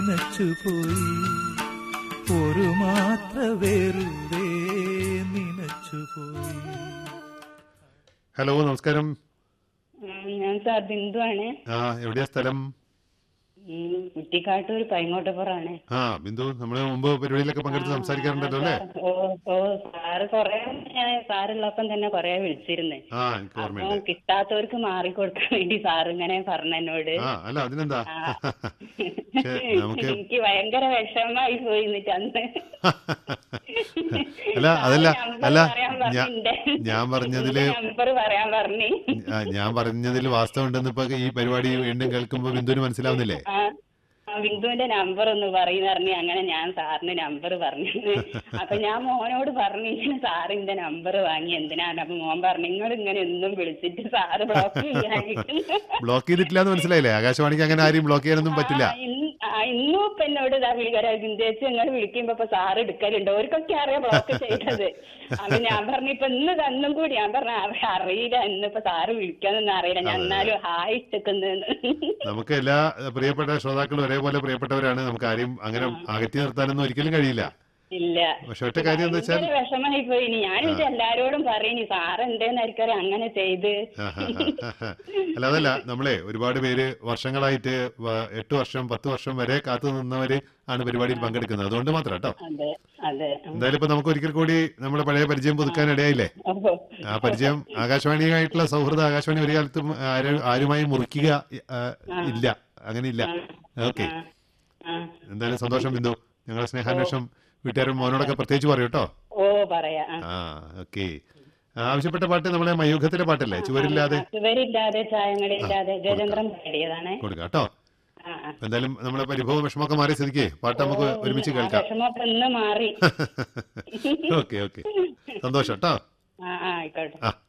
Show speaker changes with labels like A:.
A: നനച്ചുപോയി ഒരു മാത്ര വെറുതെ നനച്ചുപോയി
B: ഹലോ നമസ്കാരം
C: ഉം, ഞാൻ സാർ ബിന്ദുവാണ്
B: ആ എവിടെയാ സ്ഥലം
C: ഉം, കുറ്റിക്കാട്ടൂർ പൈങ്ങോട്ടപ്പുറാണ്
B: ആ ബിന്ദു നമ്മള് മുമ്പ് പരിപാടിയിലൊക്കെ പങ്കെടുത്ത് സംസാരിക്കാറുണ്ടല്ലോ അല്ലേ
C: ഓ ഓ സാറ് കൊറേ ഞാൻ സാറുള്ളപ്പം തന്നെ കൊറേ വിളിച്ചിരുന്നു
B: ആ എനിക്ക്
C: അപ്പൊ
B: ഓർമ്മയുണ്ട്
C: കിട്ടാത്തവർക്ക് മാറിക്കൊടുക്കാൻ വേണ്ടി സാർ ഇങ്ങനെ പറഞ്ഞ എന്നോട്
B: ആ അല്ല അതിനെന്താ
C: ആ.
B: പക്ഷെ നമുക്ക്
C: എനിക്ക് ഭയങ്കര വിഷമമായി പോയി എന്നിട്ട് അന്ന്
B: അല്ല അതല്ല
C: നമ്പർ
B: അല്ല
C: പറയാൻ
B: ഞാ-
C: പറഞ്ഞിണ്ട്.
B: ഞാൻ പറഞ്ഞതില്
C: നമ്പർ പറയാൻ പറഞ്ഞു
B: ആ, ഞാൻ പറഞ്ഞതിൽ വാസ്തവം ഉണ്ടെന്ന് ഇപ്പൊ ഈ പരിപാടി വീണ്ടും കേൾക്കുമ്പോ ബിന്ദുവിന് മനസ്സിലാവുന്നില്ലേ
C: ആ ആ, ബിന്ദുവിന്റെ നമ്പർ ഒന്ന് പറയുന്ന പറഞ്ഞു അങ്ങനെ ഞാൻ സാറിന് നമ്പർ പറഞ്ഞു അപ്പൊ ഞാൻ മോനോട് പറഞ്ഞു ഇങ്ങനെ സാറിന്റെ നമ്പർ വാങ്ങി എന്തിനാണ് അപ്പൊ മോൻ പറഞ്ഞു നിങ്ങൾ ഇങ്ങനെ എന്നും വിളിച്ചിട്ട് സാറ് ബ്ലോക്ക് ചെയ്യാനിരിക്കുന്നു
B: ബ്ലോക്ക് ചെയ്തിട്ടില്ല എന്ന് മനസ്സിലായില്ലേ ആകാശവാണിക്ക് അങ്ങനെ ആരെയും ബ്ലോക്ക് ചെയ്യാനൊന്നും പറ്റില്ല
C: ആ, ഇന്ന്- ആ, ഇന്നും ഇപ്പൊ എന്നോട് ഇതാ വിളിക്കാറ് ബിന്ദേച്ച് നിങ്ങൾ വിളിക്കുമ്പോ ഇപ്പൊ സാറ് എടുക്കലുണ്ട് അവർക്കൊക്കെ അറിയാം ബ്ലോക്ക് ചെയ്തത് അപ്പൊ ഞാൻ പറഞ്ഞു ഇപ്പൊ ഇന്ന് തന്നും കൂടി ഞാൻ പറഞ്ഞു "അറി- അറിയില്ല ഇന്നിപ്പോ സാറ് വിളിക്കാനൊന്നും അറിയില്ല ഞാൻ എന്നാലും ഹായ് ഇട്ടേക്കുന്നു
B: നമുക്ക് എല്ലാ ഏഹ്, പ്രിയപ്പെട്ട ശ്രോതാക്കളും ഒരേപോലെ പ്രിയപ്പെട്ടവരാണ് നമുക്ക് ആരെയും അങ്ങനെ അകറ്റി നിർത്താനൊന്നും ഒരിക്കലും കഴിയില്ല
C: ഇല്ല
B: പക്ഷെ ഒറ്റ കാര്യം എന്താ വെച്ചാൽ
C: ഭയങ്കര വിഷമായി പോയി ഇനി ഞാനിത് എല്ലാരോടും പറയണി സാറ് എന്തേന്നായിരിക്കും അങ്ങനെ ചെയ്ത്
B: അല്ല അതല്ല നമ്മളെ ഒരുപാട് പേര് വർഷങ്ങളായിട്ട് വ- എട്ട് വർഷം പത്ത് വർഷം വരെ കാത്തു നിന്നവര് ആണ് പരിപാടിയിൽ പങ്കെടുക്കുന്നത് അതുകൊണ്ട് മാത്രം കേട്ടോ
C: അതെ അതെ
B: എന്തായാലും ഇപ്പൊ നമുക്ക് ഒരിക്കൽ കൂടി നമ്മുടെ പഴയ പരിചയം പുതുക്കാൻ ഇടയായില്ലേ
C: ഓ
B: ആ പരിചയം ആകാശവാണിയായിട്ടുള്ള സൗഹൃദ ആകാശവാണി ഒരു കാലത്തും ആരും- ആരുമായി മുറിക്കുക ആ, ഇല്ല അങ്ങനെ ഇല്ല ഓക്കെ
C: ആ
B: എന്തായാലും സന്തോഷം ബിന്ദു ഞങ്ങളെ സ്നേഹാന്വേഷണം വീട്ടുകാരും മോനോടൊക്കെ പ്രത്യേകിച്ച് പറയൂ കേട്ടോ
C: ഓ പറയാ ആ.
B: ആ ഓക്കെ ആവശ്യപ്പെട്ട പാട്ട് നമ്മളെ മയൂഖത്തിലെ പാട്ടല്ലേ ചുവരില്ലാതെ
C: ചുവരില്ലാതെ ചായങ്ങളില്ലാതെ ഗജേന്ദ്രൻ പാടിയതാണ്
B: കൊടുക്കാം കേട്ടോ
C: ആ ആ.
B: അപ്പൊ എന്തായാലും നമ്മളെ പരിഭവം വിഷമമൊക്കെ മാറിയ സ്ഥിതിക്ക് പാട്ട് നമുക്ക് ഒരുമിച്ച്
C: ആ
B: കേൾക്കാം
C: വിഷമൊക്കെ ഇന്ന് മാറി
B: ഓക്കെ ഓക്കെ സന്തോഷം കേട്ടോ
C: ആ ആ ആയിക്കോട്ടെ
B: ആ